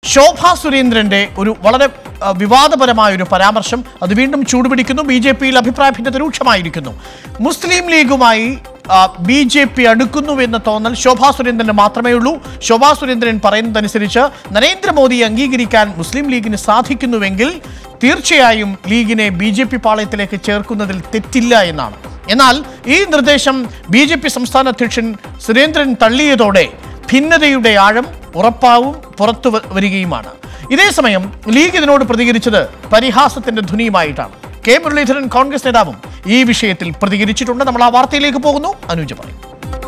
ശോഭ സുരേന്ദ്രന്റെ ഒരു വളരെ ആ, വിവാദപരമായ ഒരു പരാമർശം അത് വീണ്ടും ചൂടുപിടിക്കുന്നു ബി ജെ പിയിൽ അഭിപ്രായ ഭിന്നത രൂക്ഷമായിരിക്കുന്നു മുസ്ലിം ലീഗുമായി ബി ജെ പി അടുക്കുന്നുവെന്ന തോന്നൽ ശോഭാ സുരേന്ദ്രന് മാത്രമേ ഉള്ളൂ ശോഭാ സുരേന്ദ്രൻ പറയുന്നതനുസരിച്ച് നരേന്ദ്രമോദി അംഗീകരിക്കാൻ മുസ്ലിം ലീഗിന് സാധിക്കുന്നുവെങ്കിൽ തീർച്ചയായും ലീഗിനെ ബി ജെ പി പാളയത്തിലേക്ക് ചേർക്കുന്നതിൽ തെറ്റില്ല എന്നാണ് എന്നാൽ ഈ നിർദ്ദേശം ബി ജെ പി സംസ്ഥാന അധ്യക്ഷൻ സുരേന്ദ്രൻ തള്ളിയതോടെ ഭിന്നതയുടെ ആഴം ഉറപ്പാവും പുറത്തു വ- വരികയുമാണ് ഇതേസമയം ലീഗ് ഇതിനോട് പ്രതികരിച്ചത് പരിഹാസത്തിന്റെ ധ്വനിയുമായിട്ടാണ് കെ മുരളീധരൻ കോൺഗ്രസ് നേതാവും ഈ വിഷയത്തിൽ പ്രതികരിച്ചിട്ടുണ്ട് നമ്മൾ ആ വാർത്തയിലേക്ക് പോകുന്നു അനുജ പറയും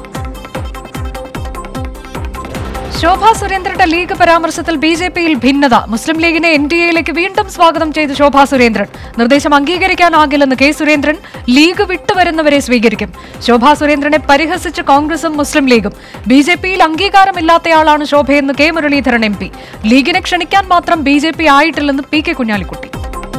ശോഭാ സുരേന്ദ്രന്റെ ലീഗ് പരാമർശത്തിൽ ബി ജെ പിയിൽ ഭിന്നത മുസ്ലിം ലീഗിനെ എൻ ഡി എയിലേക്ക് വീണ്ടും സ്വാഗതം ചെയ്ത് ശോഭാ സുരേന്ദ്രൻ നിർദ്ദേശം അംഗീകരിക്കാനാകില്ലെന്ന് കെ സുരേന്ദ്രൻ ലീഗ് വിട്ടുവരുന്നവരെ സ്വീകരിക്കും ശോഭാ സുരേന്ദ്രനെ പരിഹസിച്ച് കോൺഗ്രസും മുസ്ലിം ലീഗും ബി ജെ പിയിൽ അംഗീകാരമില്ലാത്തയാളാണ് ശോഭയെന്ന് കെ മുരളീധരൻ എം പി ലീഗിനെ ക്ഷണിക്കാൻ മാത്രം ബി ജെ പി ആയിട്ടില്ലെന്ന് പി കെ കുഞ്ഞാലിക്കുട്ടി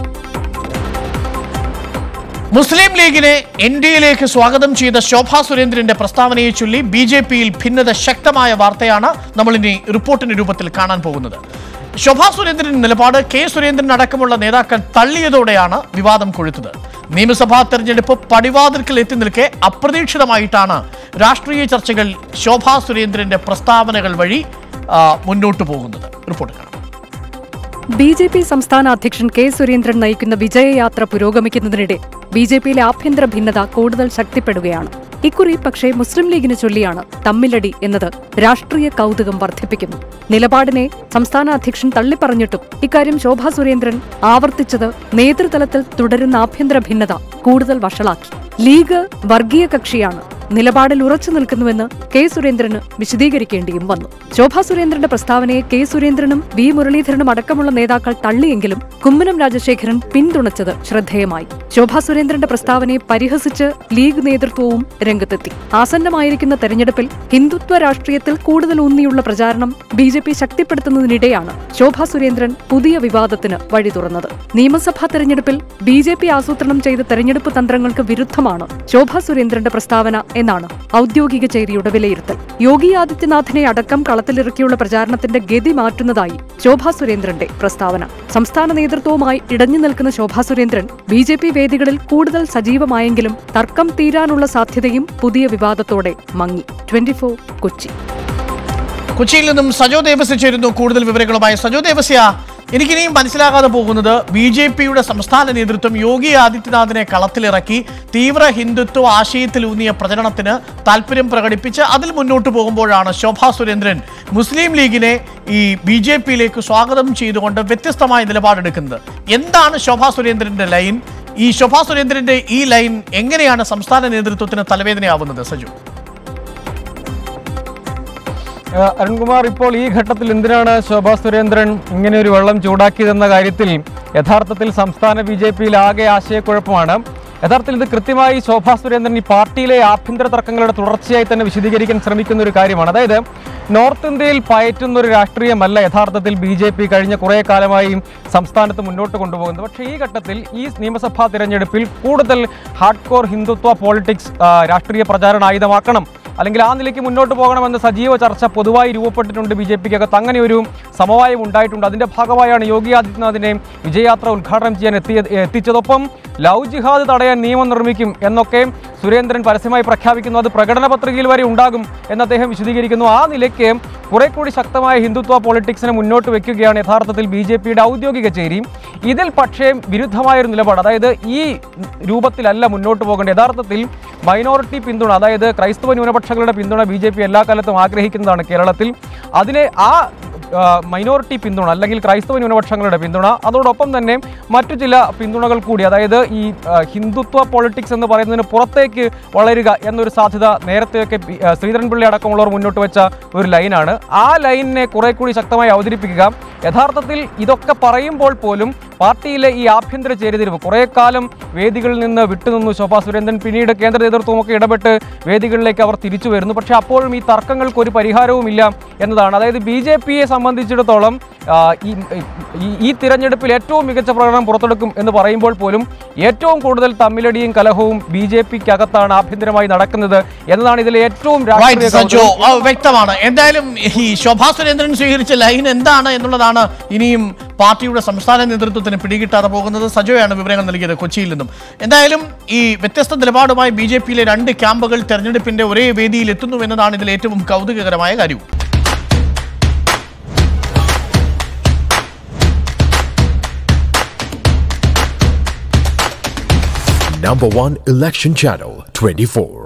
മുസ്ലിം ലീഗിനെ എൻ ഡി എയിലേക്ക് സ്വാഗതം ചെയ്ത ശോഭാ സുരേന്ദ്രന്റെ പ്രസ്താവനയെ ചൊല്ലി ബി ജെ പിയിൽ ഭിന്നത ശക്തമായ വാർത്തയാണ് നമ്മൾ ഇനി റിപ്പോർട്ടിന്റെ രൂപത്തിൽ കാണാൻ പോകുന്നത് ശോഭാ സുരേന്ദ്രൻ നിലപാട് കെ സുരേന്ദ്രൻ അടക്കമുള്ള നേതാക്കൾ തള്ളിയതോടെയാണ് വിവാദം കൊഴുത്തത് നിയമസഭാ തെരഞ്ഞെടുപ്പ് പടിവാതിൽക്കൽ എത്തി നിൽക്കെ അപ്രതീക്ഷിതമായിട്ടാണ് രാഷ്ട്രീയ ചർച്ചകൾ ശോഭാ സുരേന്ദ്രന്റെ പ്രസ്താവനകൾ വഴി ആ, മുന്നോട്ടു പോകുന്നത് റിപ്പോർട്ട് കാണാം ബി ജെ പി സംസ്ഥാന അധ്യക്ഷൻ കെ സുരേന്ദ്രൻ നയിക്കുന്ന വിജയയാത്ര പുരോഗമിക്കുന്നതിനിടെ ബി ജെ പിയിലെ ആഭ്യന്തര ഭിന്നത കൂടുതൽ ശക്തിപ്പെടുകയാണ് ഇക്കുറി പക്ഷേ മുസ്ലിം ലീഗിനെ ചൊല്ലിയാണ് തമ്മിലടി എന്നത് രാഷ്ട്രീയ കൗതുകം വർദ്ധിപ്പിക്കുന്നു നിലപാടിനെ സംസ്ഥാന അധ്യക്ഷൻ തള്ളിപ്പറഞ്ഞിട്ടും ഇക്കാര്യം ശോഭാ സുരേന്ദ്രൻ ആവർത്തിച്ചത് നേതൃതലത്തിൽ തുടരുന്ന ആഭ്യന്തര ഭിന്നത കൂടുതൽ വഷളാക്കി ലീഗ് വർഗീയ കക്ഷിയാണ് നിലപാടിൽ ഉറച്ചു നിൽക്കുന്നുവെന്ന് കെ സുരേന്ദ്രന് വിശദീകരിക്കേണ്ടിയും വന്നു ശോഭാ സുരേന്ദ്രന്റെ പ്രസ്താവനയെ കെ സുരേന്ദ്രനും വി മുരളീധരനും അടക്കമുള്ള നേതാക്കൾ തള്ളിയെങ്കിലും കുമ്മനം രാജശേഖരൻ പിന്തുണച്ചത് ശ്രദ്ധേയമായി ശോഭാ സുരേന്ദ്രന്റെ പ്രസ്താവനയെ പരിഹസിച്ച് ലീഗ് നേതൃത്വവും രംഗത്തെത്തി ആസന്നമായിരിക്കുന്ന തെരഞ്ഞെടുപ്പിൽ ഹിന്ദുത്വ രാഷ്ട്രീയത്തിൽ കൂടുതൽ ഊന്നിയുള്ള പ്രചാരണം ബി ജെ പി ശക്തിപ്പെടുത്തുന്നതിനിടെയാണ് ശോഭാ സുരേന്ദ്രൻ പുതിയ വിവാദത്തിന് വഴി തുറന്നത് നിയമസഭാ തെരഞ്ഞെടുപ്പിൽ ബി ജെ പി ആസൂത്രണം ചെയ്ത തെരഞ്ഞെടുപ്പ് തന്ത്രങ്ങൾക്ക് വിരുദ്ധമാണ് ശോഭാ സുരേന്ദ്രന്റെ പ്രസ്താവന എന്നാണ് ഔദ്യോഗിക ചേരിയുടെ വിലയിരുത്തൽ യോഗി ആദിത്യനാഥിനെ അടക്കം കളത്തിലിറക്കിയുള്ള പ്രചാരണത്തിന്റെ ഗതി മാറ്റുന്നതായി ശോഭാ സുരേന്ദ്രന്റെ പ്രസ്താവന സംസ്ഥാന നേതൃത്വവുമായി ഇടഞ്ഞു നിൽക്കുന്ന Shobha Surendran B J P വേദികളിൽ കൂടുതൽ സജീവമായെങ്കിലും തർക്കം തീരാനുള്ള സാധ്യതയും പുതിയ വിവാദത്തോടെ മങ്ങി ട്വന്റി കൊച്ചി കൊച്ചിയിൽ നിന്നും സജോ ദേവസ്യ ചേരുന്നു കൂടുതൽ വിവരങ്ങളുമായി സജോ ദേവസ്യ എനിക്കിനിയും മനസ്സിലാകാതെ പോകുന്നത് ബി ജെ പിയുടെ സംസ്ഥാന നേതൃത്വം യോഗി ആദിത്യനാഥിനെ കളത്തിലിറക്കി തീവ്ര ഹിന്ദുത്വ ആശയത്തിലൂന്നിയ പ്രചരണത്തിന് താല്പര്യം പ്രകടിപ്പിച്ച് അതിൽ മുന്നോട്ട് പോകുമ്പോഴാണ് ശോഭാ സുരേന്ദ്രൻ മുസ്ലിം ലീഗിനെ ഈ ബി ജെ പിയിലേക്ക് സ്വാഗതം ചെയ്തുകൊണ്ട് വ്യത്യസ്തമായ നിലപാടെടുക്കുന്നത് എന്താണ് ശോഭാ സുരേന്ദ്രന്റെ ലൈൻ ഈ ശോഭാ സുരേന്ദ്രന്റെ ഈ ലൈൻ എങ്ങനെയാണ് സംസ്ഥാന നേതൃത്വത്തിന് തലവേദനയാവുന്നത് സജു ഏഹ് അരുൺകുമാർ ഇപ്പോൾ ഈ ഘട്ടത്തിൽ എന്തിനാണ് ശോഭാ സുരേന്ദ്രൻ ഇങ്ങനെ ഒരു വെള്ളം ചൂടാക്കിയതെന്ന കാര്യത്തിൽ യഥാർത്ഥത്തിൽ സംസ്ഥാന ബി ജെ പിയിൽ ആകെ ആശയക്കുഴപ്പമാണ് യഥാർത്ഥത്തിൽ ഇത് കൃത്യമായി ശോഭാ സുരേന്ദ്രൻ ഈ പാർട്ടിയിലെ ആഭ്യന്തര തർക്കങ്ങളുടെ തുടർച്ചയായി തന്നെ വിശദീകരിക്കാൻ ശ്രമിക്കുന്ന ഒരു കാര്യമാണ് അതായത് നോർത്ത് ഇന്ത്യയിൽ പയറ്റുന്ന ഒരു രാഷ്ട്രീയമല്ല യഥാർത്ഥത്തിൽ ബി ജെ പി കഴിഞ്ഞ കുറേ കാലമായി സംസ്ഥാനത്ത് മുന്നോട്ട് കൊണ്ടുപോകുന്നത് പക്ഷേ ഈ ഘട്ടത്തിൽ ഈ നിയമസഭാ തിരഞ്ഞെടുപ്പിൽ കൂടുതൽ ഹാർഡ് കോർ ഹിന്ദുത്വ പോളിറ്റിക്സ് ആ, രാഷ്ട്രീയ പ്രചാരണ ആയുധമാക്കണം അല്ലെങ്കിൽ ആ നിലയ്ക്ക് മുന്നോട്ട് പോകണമെന്ന സജീവ ചർച്ച പൊതുവായി രൂപപ്പെട്ടിട്ടുണ്ട് ബി ജെ പിക്കകത്ത് അങ്ങനെ ഒരു സമവായം ഉണ്ടായിട്ടുണ്ട് അതിന്റെ ഭാഗമായാണ് യോഗി ആദിത്യനാഥിനെ വിജയയാത്ര ഉദ്ഘാടനം ചെയ്യാൻ എത്തിയ എത്തിച്ചതൊപ്പം ലവ് ജിഹാദ് തടയാൻ നിയമം നിർമ്മിക്കും എന്നൊക്കെ സുരേന്ദ്രൻ പരസ്യമായി പ്രഖ്യാപിക്കുന്നു അത് പ്രകടന പത്രികയിൽ വരെ ഉണ്ടാകും എന്ന് അദ്ദേഹം വിശദീകരിക്കുന്നു ആ നിലയ്ക്ക് കുറെ കൂടി ശക്തമായ ഹിന്ദുത്വ പൊളിറ്റിക്സിനെ മുന്നോട്ട് വെക്കുകയാണ് യഥാർത്ഥത്തിൽ ബി ജെ പിയുടെ ഔദ്യോഗിക ചേരി ഇതിൽ പക്ഷേ വിരുദ്ധമായൊരു നിലപാട് അതായത് ഈ രൂപത്തിലല്ല മുന്നോട്ട് പോകേണ്ടത് യഥാർത്ഥത്തിൽ മൈനോറിറ്റി പിന്തുണ അതായത് ക്രൈസ്തവ ന്യൂനപക്ഷങ്ങളുടെ പിന്തുണ ബി ജെ പി എല്ലാ കാലത്തും ആഗ്രഹിക്കുന്നതാണ് കേരളത്തിൽ അതിനെ ആ ആ, മൈനോറിറ്റി പിന്തുണ അല്ലെങ്കിൽ ക്രൈസ്തവ ന്യൂനപക്ഷങ്ങളുടെ പിന്തുണ അതോടൊപ്പം തന്നെ മറ്റു ചില പിന്തുണകൾ കൂടി അതായത് ഈ ആ, ഹിന്ദുത്വ പൊളിറ്റിക്സ് എന്ന് പറയുന്നതിന് പുറത്തേക്ക് വളരുക എന്നൊരു സാധ്യത നേരത്തെയൊക്കെ പി- ആ, ശ്രീധരൻപിള്ളി അടക്കമുള്ളവർ മുന്നോട്ട് വെച്ച ഒരു ലൈനാണ് ആ ലൈനിനെ കുറെ കൂടി ശക്തമായി അവതരിപ്പിക്കുക യഥാർത്ഥത്തിൽ ഇതൊക്കെ പറയുമ്പോൾ പോലും പാർട്ടിയിലെ ഈ ആഭ്യന്തര ചേരിതിരിവ് കുറേ കാലം വേദികളിൽ നിന്ന് വിട്ടുനിന്നു ശോഭാ സുരേന്ദ്രൻ പിന്നീട് കേന്ദ്ര നേതൃത്വമൊക്കെ ഇടപെട്ട് വേദികളിലേക്ക് അവർ തിരിച്ചു വരുന്നു പക്ഷേ അപ്പോഴും ഈ തർക്കങ്ങൾക്ക് ഒരു പരിഹാരവുമില്ല എന്നതാണ് അതായത് ബി ജെ പിയെ സംബന്ധിച്ചിടത്തോളം ആ, ഈ ഈ- ഈ തിരഞ്ഞെടുപ്പിൽ ഏറ്റവും മികച്ച പ്രകടനം പുറത്തെടുക്കും എന്ന് പറയുമ്പോൾ പോലും ഏറ്റവും കൂടുതൽ തമ്മിലടിയും കലഹവും ബി ജെ പിക്ക് അകത്താണ് ആഭ്യന്തരമായി നടക്കുന്നത് എന്നതാണ് ഇതിലെ ഏറ്റവും റൈറ്റ് രാഷ്ട്രീയ സജോ കൗതുകം. ആ, വ്യക്തമാണ് എന്തായാലും ഈ ശോഭാ സുരേന്ദ്രൻ സ്വീകരിച്ച ലൈൻ എന്താണ് എന്നുള്ളതാണ് ഇനിയും പാർട്ടിയുടെ സംസ്ഥാന നേതൃത്വത്തിന് പിടികിട്ടാതെ പോകുന്നത് സജോയാണ് വിവരങ്ങൾ നൽകിയത് കൊച്ചിയിൽ നിന്നും എന്തായാലും ഈ വ്യത്യസ്ത നിലപാടുമായി ബി ജെ പിയിലെ രണ്ട് ക്യാമ്പുകൾ തെരഞ്ഞെടുപ്പിന്റെ ഒരേ വേദിയിൽ എത്തുന്നു എന്നതാണ് ഇതിൽ ഏറ്റവും കൗതുകകരമായ കാര്യം Number one election channel 24.